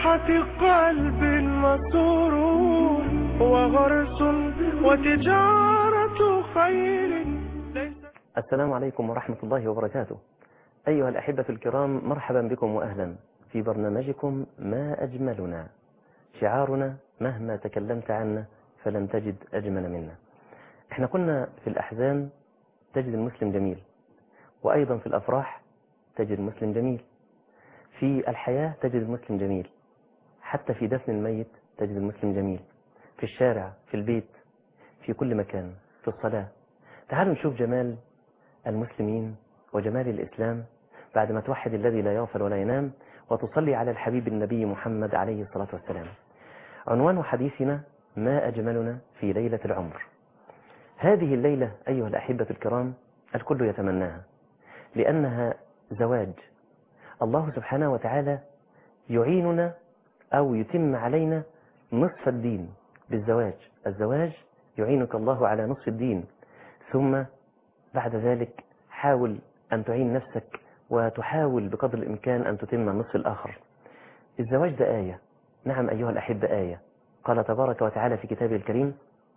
بسماحة قلب مسرور وغرس وتجارة خير ليس السلام عليكم ورحمة الله وبركاته أيها الأحبة الكرام مرحبا بكم وأهلا في برنامجكم ما أجملنا شعارنا مهما تكلمت عنا فلن تجد أجمل منا احنا كنا في الأحزان تجد المسلم جميل وأيضا في الأفراح تجد المسلم جميل في الحياة تجد المسلم جميل حتى في دفن الميت تجد المسلم جميل في الشارع في البيت في كل مكان في الصلاة تعالوا نشوف جمال المسلمين وجمال الإسلام بعد ما توحد الذي لا يغفل ولا ينام وتصلي على الحبيب النبي محمد عليه الصلاة والسلام عنوان حديثنا ما أجملنا في ليلة العمر هذه الليلة أيها الأحبة الكرام الكل يتمناها لأنها زواج الله سبحانه وتعالى يعيننا أو يتم علينا نصف الدين بالزواج الزواج يعينك الله على نصف الدين ثم بعد ذلك حاول أن تعين نفسك وتحاول بقدر الإمكان أن تتم النصف الآخر الزواج ده آية نعم أيها الأحبة آية قال تبارك وتعالى في كتابه الكريم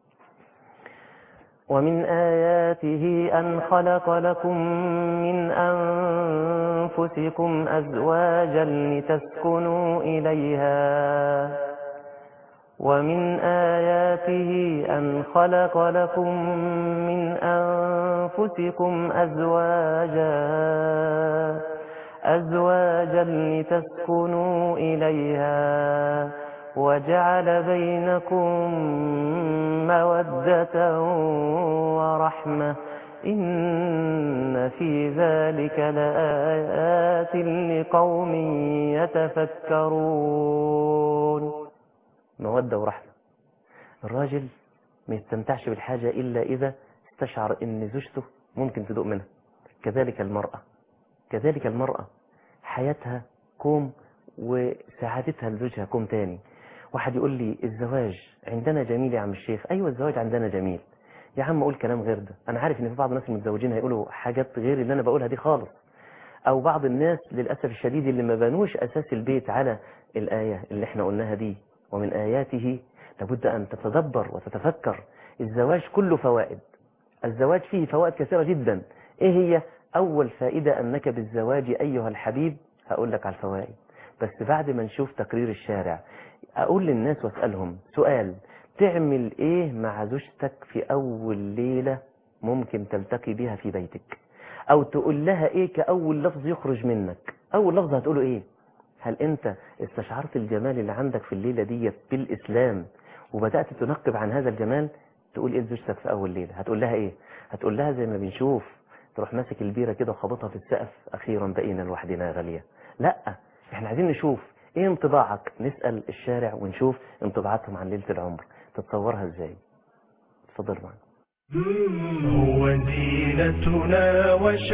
ومن آياته أن خلق لكم من أنفسكم أزواجا لتسكنوا إليها ومن آياته أن خلق لكم من أنفسكم أزواجا أزواجا لتسكنوا إليها وجعل بينكم مودة ورحمة إن في ذلك لآيات لقوم يتفكرون مودة ورحمة الراجل ما يستمتعش بالحاجة إلا إذا استشعر إن زوجته ممكن تدوق منها كذلك المرأة كذلك المرأة حياتها كوم وسعادتها لزوجها كوم تاني واحد يقول لي الزواج عندنا جميل يا عم الشيخ ايوه الزواج عندنا جميل يا عم قول كلام غير ده انا عارف ان في بعض الناس المتزوجين هيقولوا حاجات غير اللي انا بقولها دي خالص او بعض الناس للاسف الشديد اللي ما بنوش اساس البيت على الايه اللي احنا قلناها دي ومن اياته لابد ان تتدبر وتتفكر الزواج كله فوائد الزواج فيه فوائد كثيره جدا ايه هي اول فائده انك بالزواج ايها الحبيب هقول لك على الفوائد بس بعد ما نشوف تقرير الشارع اقول للناس واسالهم سؤال تعمل ايه مع زوجتك في اول ليله ممكن تلتقي بها في بيتك او تقول لها ايه كاول لفظ يخرج منك اول لفظ هتقوله ايه هل انت استشعرت الجمال اللي عندك في الليله دي بالاسلام وبدات تنقب عن هذا الجمال تقول ايه لزوجتك في اول ليله هتقول لها ايه هتقول لها زي ما بنشوف تروح ماسك البيره كده وخبطها في السقف اخيرا بقينا لوحدنا غاليه لا احنا عايزين نشوف ايه انطباعك نسأل الشارع ونشوف انطباعاتهم عن ليلة العمر تتصورها ازاي اتفضل معنا هو زينتنا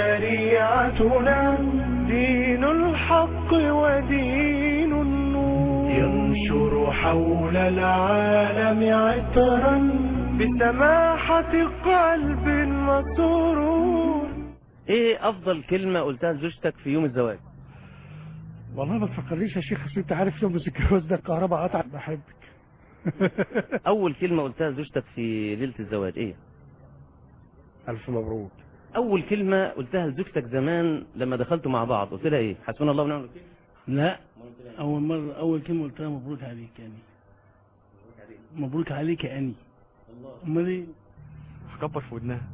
وشريعتنا دين الحق ودين النور ينشر حول العالم عطرا بسماحة قلب مسرور ايه افضل كلمة قلتها لزوجتك في يوم الزواج والله ما تفكرنيش يا شيخ اصل انت عارف يوم الجواز ده الكهرباء قطعت بحبك اول كلمة قلتها لزوجتك في ليلة الزواج ايه الف مبروك اول كلمة قلتها لزوجتك زمان لما دخلتوا مع بعض قلت لها ايه حسبنا الله ونعم الوكيل لا اول مرة اول كلمة قلتها مبروك عليك يعني مبروك عليك يا اني امال ايه هكبر في ودنها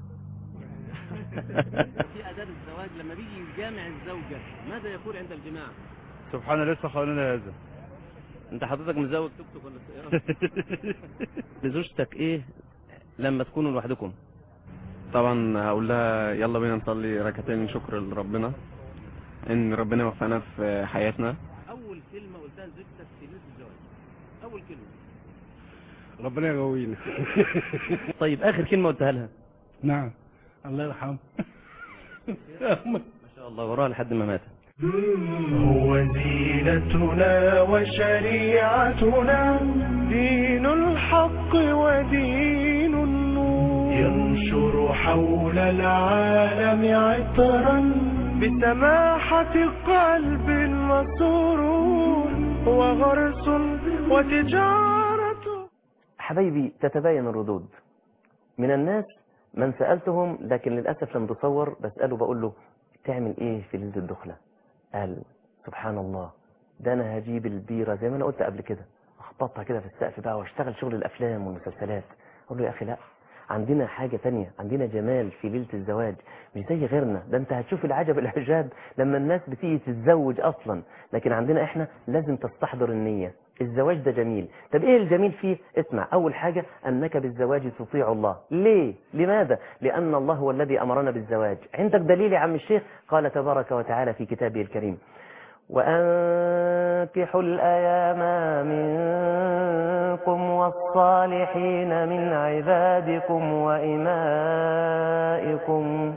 في اداب الزواج لما بيجي يجامع الزوجة ماذا يقول عند الجماع سبحان لسه قانوننا هذا انت حضرتك متزوج توك توك ولا سيارة لزوجتك ايه لما تكونوا لوحدكم طبعا هقول لها يلا بينا نصلي ركعتين شكر لربنا ان ربنا يوفقنا في حياتنا اول كلمة قلتها لزوجتك في ليلة الزواج اول كلمة ربنا يقوينا طيب اخر كلمة قلتها لها نعم الله يرحمه ما شاء الله وراها لحد ما مات هو زينتنا وشريعتنا دين الحق ودين النور ينشر حول العالم عطرا بسماحة قلب مسرور وغرس وتجارة حبايبي تتباين الردود من الناس من سألتهم لكن للأسف لم تصور بسأله بقول له تعمل ايه في ليلة الدخلة قال سبحان الله ده انا هجيب البيرة زي ما انا قلت قبل كده اخبطها كده في السقف بقى واشتغل شغل الافلام والمسلسلات اقول له يا اخي لا عندنا حاجة تانية عندنا جمال في ليلة الزواج مش زي غيرنا ده انت هتشوف العجب العجاب لما الناس بتيجي تتزوج اصلا لكن عندنا احنا لازم تستحضر النية الزواج ده جميل طب ايه الجميل فيه اسمع اول حاجة انك بالزواج تطيع الله ليه لماذا لان الله هو الذي امرنا بالزواج عندك دليل يا عم الشيخ قال تبارك وتعالى في كتابه الكريم وأنكحوا الأيام منكم والصالحين من عبادكم وإمائكم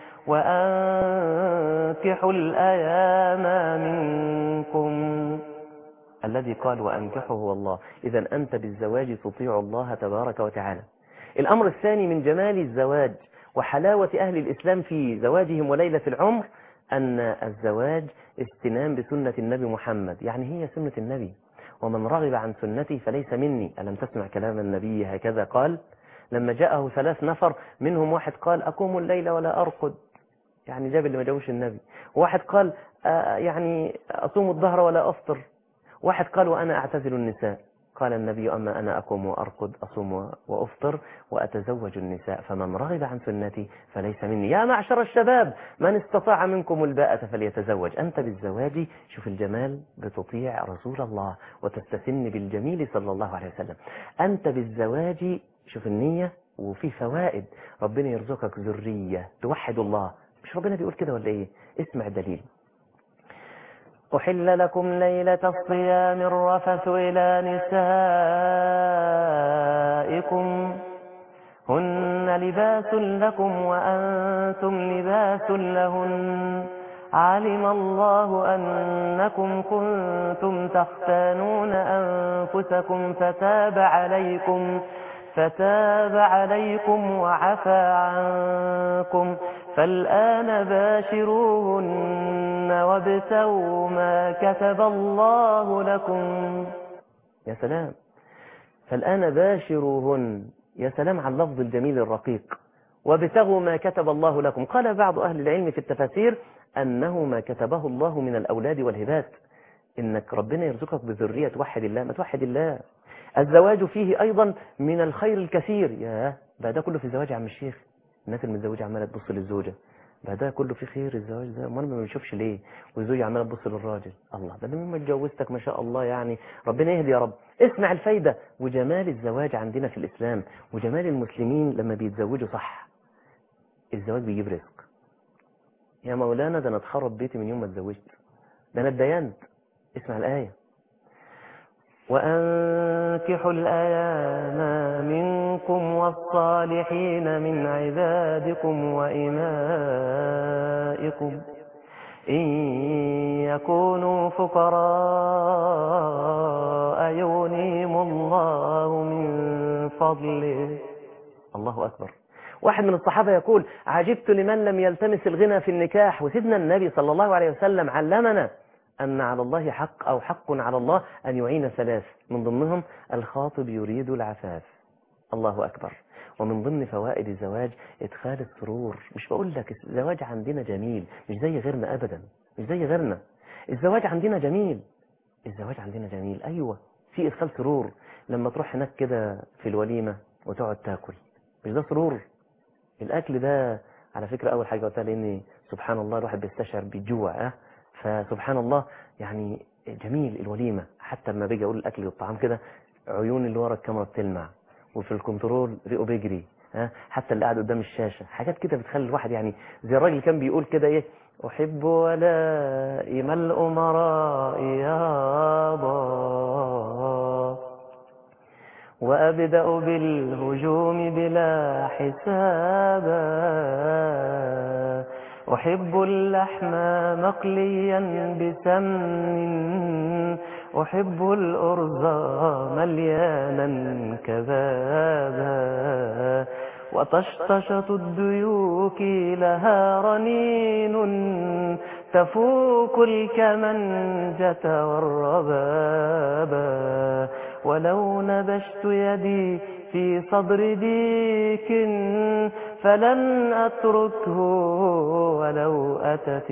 وأنكحوا الأيام منكم الذي قال وأنكحه هو الله إذا أنت بالزواج تطيع الله تبارك وتعالى الأمر الثاني من جمال الزواج وحلاوة أهل الإسلام في زواجهم وليلة العمر أن الزواج استنام بسنة النبي محمد يعني هي سنة النبي ومن رغب عن سنتي فليس مني ألم تسمع كلام النبي هكذا قال لما جاءه ثلاث نفر منهم واحد قال أقوم الليل ولا أرقد يعني جاب اللي ما جابوش النبي واحد قال آه يعني أصوم الظهر ولا أفطر واحد قال وأنا أعتزل النساء قال النبي أما أنا أقوم وأرقد أصوم وأفطر وأتزوج النساء فمن رغب عن سنتي فليس مني يا معشر الشباب من استطاع منكم الباءة فليتزوج أنت بالزواج شوف الجمال بتطيع رسول الله وتستسن بالجميل صلى الله عليه وسلم أنت بالزواج شوف النية وفي فوائد ربنا يرزقك ذرية توحد الله مش ربنا بيقول كده ولا ايه اسمع الدليل أحل لكم ليلة الصيام الرفث إلى نسائكم هن لباس لكم وأنتم لباس لهن علم الله أنكم كنتم تختانون أنفسكم فتاب عليكم فتاب عليكم وعفى عنكم فالآن باشروهن وابتغوا ما كتب الله لكم يا سلام فالآن باشروهن يا سلام على اللفظ الجميل الرقيق وابتغوا ما كتب الله لكم قال بعض أهل العلم في التفاسير أنه ما كتبه الله من الأولاد والهبات إنك ربنا يرزقك بذرية توحد الله ما توحد الله الزواج فيه أيضا من الخير الكثير يا بقى ده كله في الزواج يا عم الشيخ الناس المتزوجة عمالة تبص للزوجة بقى ده كله في خير الزواج ده امال ما بنشوفش ليه والزوجة عمالة تبص للراجل الله ده لما اتجوزتك ما شاء الله يعني ربنا يهدي يا رب اسمع الفايدة وجمال الزواج عندنا في الإسلام وجمال المسلمين لما بيتزوجوا صح الزواج بيجيب رزق يا مولانا ده انا اتخرب بيتي من يوم ما اتزوجت ده انا اتدينت اسمع الآية وأنكحوا الأيام منكم والصالحين من عبادكم وإمائكم إن يكونوا فقراء يغنيهم الله من فضله الله أكبر واحد من الصحابة يقول عجبت لمن لم يلتمس الغنى في النكاح وسيدنا النبي صلى الله عليه وسلم علمنا أن على الله حق أو حق على الله أن يعين ثلاث من ضمنهم الخاطب يريد العفاف الله أكبر ومن ضمن فوائد الزواج إدخال السرور مش بقول لك الزواج عندنا جميل مش زي غيرنا أبدا مش زي غيرنا الزواج عندنا جميل الزواج عندنا جميل أيوة في إدخال سرور لما تروح هناك كده في الوليمة وتقعد تاكل مش ده سرور الأكل ده على فكرة أول حاجة قلتها لأن سبحان الله الواحد بيستشعر بالجوع أه؟ فسبحان الله يعني جميل الوليمة حتى لما بيجي أقول الأكل والطعام كده عيون اللي ورا الكاميرا بتلمع وفي الكنترول ريقه بيجري ها حتى اللي قاعد قدام الشاشة حاجات كده بتخلي الواحد يعني زي الراجل كان بيقول كده ايه أحب ولائم الأمراء يابا وأبدأ بالهجوم بلا حسابا أحب اللحم مقليا بسمن أحب الأرز مليانا كبابا وطشطشة الديوك لها رنين تفوك الكمنجة والربابا ولو نبشت يدي في صدر ديك فلن أتركه ولو أتت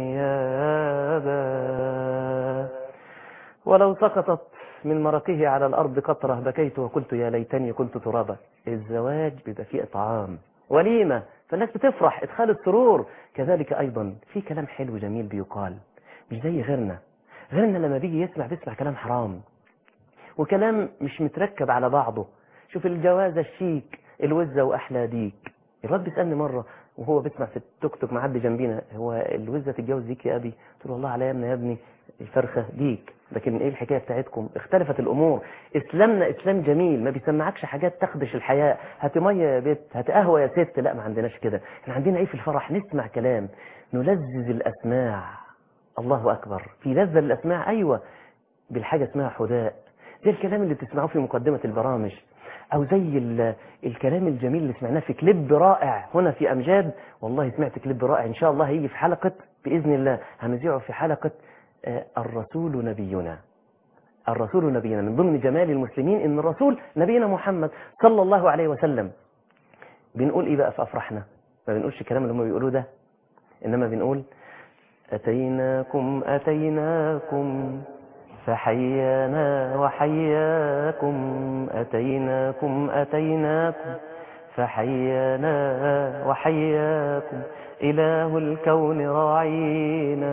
النيابا ولو سقطت من مرقه على الأرض قطرة بكيت وقلت يا ليتني كنت ترابا الزواج بيبقى فيه إطعام وليمة فالناس بتفرح إدخال السرور كذلك أيضا في كلام حلو جميل بيقال مش زي غيرنا غيرنا لما بيجي يسمع بيسمع كلام حرام وكلام مش متركب على بعضه شوف الجوازة الشيك الوزة وأحلى ديك الواد بيسألني مرة وهو بيسمع في التوك توك معدي جنبينا هو الوزة تتجوز ديك يا أبي قلت له والله على يا ابني يا ابني الفرخة ديك لكن ايه الحكاية بتاعتكم اختلفت الامور اسلامنا اسلام جميل ما بيسمعكش حاجات تخدش الحياة هات مية يا بيت هات قهوة يا ست لا ما عندناش كده احنا عندنا ايه في الفرح نسمع كلام نلذذ الاسماع الله اكبر في لذة للاسماع ايوه بالحاجة اسمها حداء زي الكلام اللي بتسمعوه في مقدمة البرامج او زي ال- الكلام الجميل اللي سمعناه في كليب رائع هنا في امجاد والله سمعت كليب رائع ان شاء الله هيجي في حلقة باذن الله هنذيعه في حلقة آه، الرسول نبينا الرسول نبينا من ضمن جمال المسلمين ان الرسول نبينا محمد صلى الله عليه وسلم بنقول ايه بقى في افراحنا ما بنقولش الكلام اللي هم بيقولوه ده انما بنقول اتيناكم اتيناكم فحيانا وحياكم اتيناكم اتيناكم فحيانا وحياكم إله الكون راعينا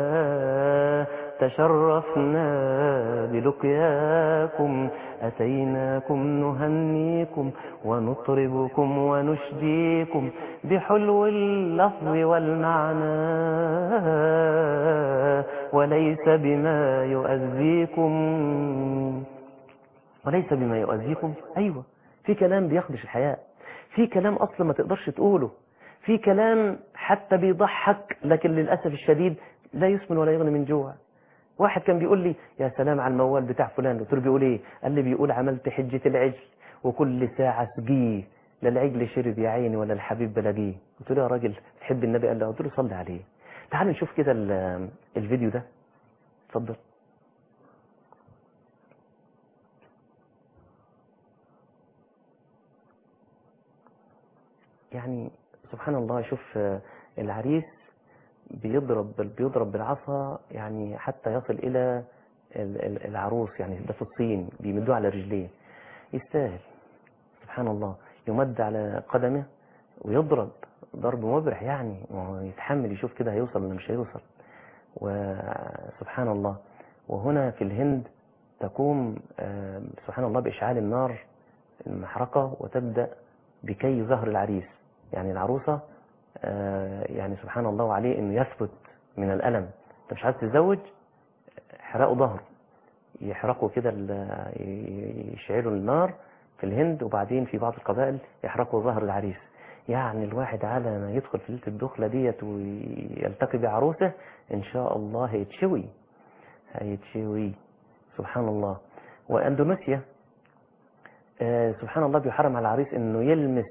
تشرفنا بلقياكم أتيناكم نهنيكم ونطربكم ونشديكم بحلو اللفظ والمعنى وليس بما يؤذيكم وليس بما يؤذيكم أيوة في كلام بيخدش الحياة في كلام أصلا ما تقدرش تقوله في كلام حتى بيضحك لكن للأسف الشديد لا يسمن ولا يغني من جوع واحد كان بيقول لي يا سلام على الموال بتاع فلان قلت له بيقول ايه قال لي بيقول عملت حجة العجل وكل ساعة سقيه لا العجل شرب يا عيني ولا الحبيب بلاقيه قلت له يا راجل تحب النبي قال له قلت له صلي عليه تعال نشوف كده ال- الفيديو ده اتفضل يعني سبحان الله شوف آه، العريس بيضرب بيضرب بالعصا يعني حتى يصل الى ال- ال- العروس يعني ده في الصين بيمدوه على رجليه يستاهل سبحان الله يمد على قدمه ويضرب ضرب مبرح يعني ما هو يتحمل يشوف كده هيوصل ولا مش هيوصل وسبحان الله وهنا في الهند تقوم آه، سبحان الله بإشعال النار المحرقة وتبدأ بكي ظهر العريس يعني العروسة آه، يعني سبحان الله عليه انه يثبت من الألم انت مش عايز تتزوج احرقوا ظهره يحرقوا كده ال- ي- يشعلوا النار في الهند وبعدين في بعض القبائل يحرقوا ظهر العريس يعني الواحد على ما يدخل في ليله الدخله ديت ويلتقي بعروسه ان شاء الله هيتشوي هيتشوي سبحان الله واندونيسيا آه، سبحان الله بيحرم على العريس انه يلمس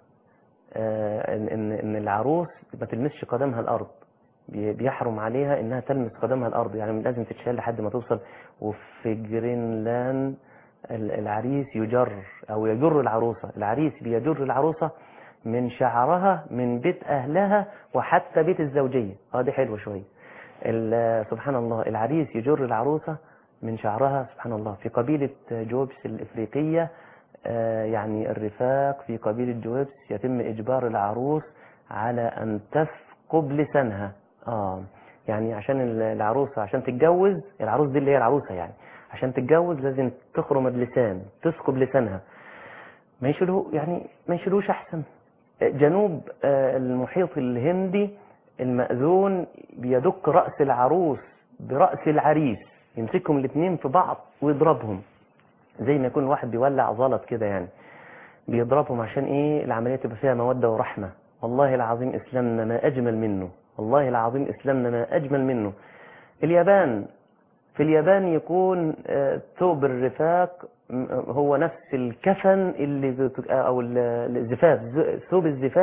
آه، ان ان إن العروس ما تلمسش قدمها الارض بي- بيحرم عليها انها تلمس قدمها الارض يعني لازم تتشال لحد ما توصل وفي جرينلاند ال- العريس يجر او يجر العروسه العريس بيجر العروسه من شعرها من بيت اهلها وحتى بيت الزوجيه اه دي حلوه شويه ال- سبحان الله العريس يجر العروسه من شعرها سبحان الله في قبيله جوبس الافريقيه آه، يعني الرفاق في قبيله جوبس يتم اجبار العروس على ان تثقب لسانها اه يعني عشان ال- العروسه عشان تتجوز العروس دي اللي هي العروسه يعني عشان تتجوز لازم تخرم اللسان تثقب لسانها ما يشيلوه يعني ما يشيلوش احسن جنوب آه، المحيط الهندي المأذون بيدق رأس العروس برأس العريس يمسكهم الاثنين في بعض ويضربهم زي ما يكون واحد بيولع زلط كده يعني بيضربهم عشان ايه العملية تبقى فيها مودة ورحمة والله العظيم اسلامنا ما اجمل منه والله العظيم اسلامنا ما اجمل منه اليابان في اليابان يكون آه، ثوب الرفاق م- هو نفس الكفن اللي بت- او ال- الزفاف ز- ثوب الزفاف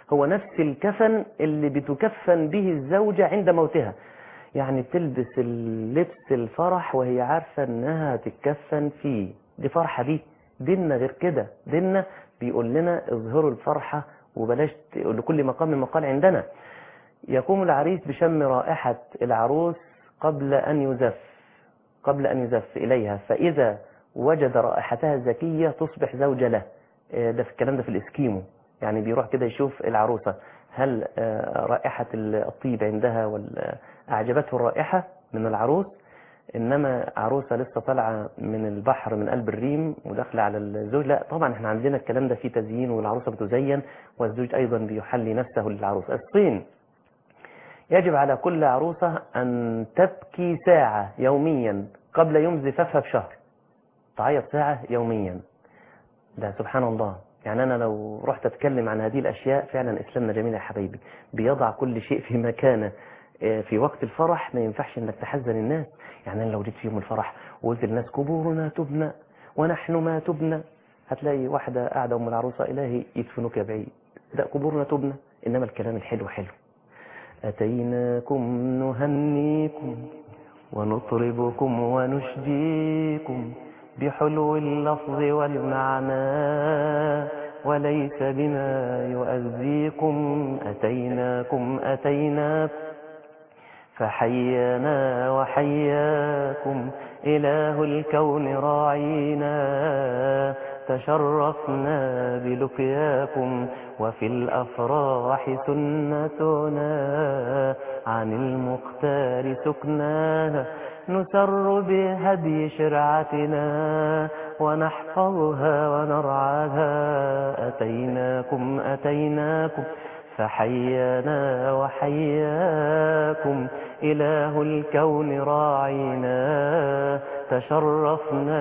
هو نفس الكفن اللي بتكفن به الزوجة عند موتها يعني تلبس اللبس الفرح وهي عارفة انها تتكفن فيه دي فرحة دي ديننا غير كده ديننا بيقول لنا اظهروا الفرحة وبلاش ت- لكل مقام مقال عندنا يقوم العريس بشم رائحة العروس قبل أن يزف قبل أن يزف إليها فإذا وجد رائحتها الزكية تصبح زوجة له آه، ده في الكلام ده في الإسكيمو يعني بيروح كده يشوف العروسة هل آه، رائحة الطيب عندها ولا أعجبته الرائحة من العروس إنما عروسة لسه طالعة من البحر من قلب الريم وداخلة على الزوج لا طبعا احنا عندنا الكلام ده فيه تزيين والعروسة بتزين والزوج أيضا بيحلي نفسه للعروس الصين يجب على كل عروسة أن تبكي ساعة يوميا قبل يوم زفافها بشهر تعيط ساعة يوميا ده سبحان الله يعني أنا لو رحت أتكلم عن هذه الأشياء فعلا إسلامنا جميل يا حبايبي بيضع كل شيء في مكانه آه، في وقت الفرح ما ينفعش انك تحزن الناس يعني انا لو جيت في يوم الفرح وقلت للناس قبورنا تبنى ونحن ما تبنى هتلاقي واحدة قاعدة أم العروسة إلهي يدفنوك يا بعيد لا قبورنا تبنى إنما الكلام الحلو حلو أتيناكم نهنيكم ونطربكم ونشجيكم بحلو اللفظ والمعنى وليس بما يؤذيكم أتيناكم أتيناكم فحيانا وحياكم إله الكون راعينا تشرفنا بلقياكم وفي الأفراح سنتنا عن المختار سكناها نسر بهدي شرعتنا ونحفظها ونرعاها أتيناكم أتيناكم فحيانا وحياكم إله الكون راعينا تشرفنا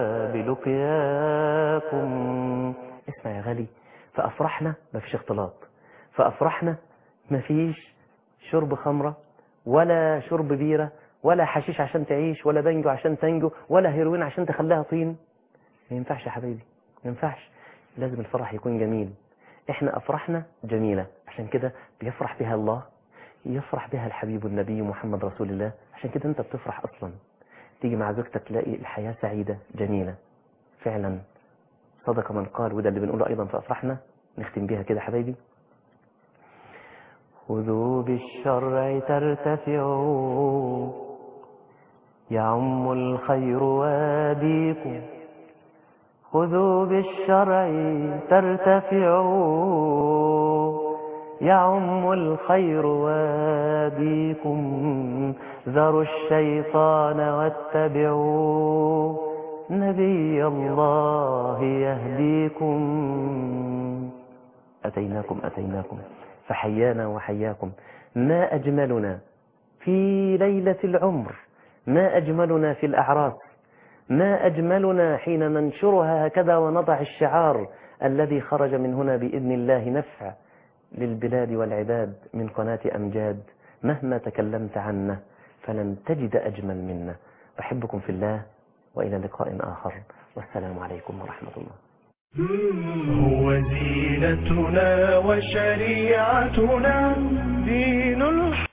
بلقياكم اسمع يا غالي فأفرحنا ما فيش اختلاط فأفرحنا ما فيش شرب خمرة ولا شرب بيرة ولا حشيش عشان تعيش ولا بنجو عشان تنجو ولا هيروين عشان تخليها طين ما ينفعش يا حبايبي ما ينفعش لازم الفرح يكون جميل احنا افراحنا جميلة عشان كده بيفرح بها الله يفرح بها الحبيب النبي محمد رسول الله عشان كده انت بتفرح اصلا تيجي مع زوجتك تلاقي الحياة سعيدة جميلة فعلا صدق من قال وده اللي بنقوله ايضا في افراحنا نختم بيها كده حبايبي خذوا بالشرع ترتفعوا يعم الخير واديكم خذوا بالشرع ترتفعوا يعم الخير واديكم ذروا الشيطان واتبعوا نبي الله يهديكم أتيناكم أتيناكم فحيانا وحياكم ما أجملنا في ليلة العمر ما أجملنا في الأعراس ما أجملنا حين ننشرها هكذا ونضع الشعار الذي خرج من هنا بإذن الله نفع للبلاد والعباد من قناة أمجاد مهما تكلمت عنه فلن تجد أجمل منا بحبكم في الله وإلى لقاء آخر والسلام عليكم ورحمة الله هو زينتنا وشريعتنا دين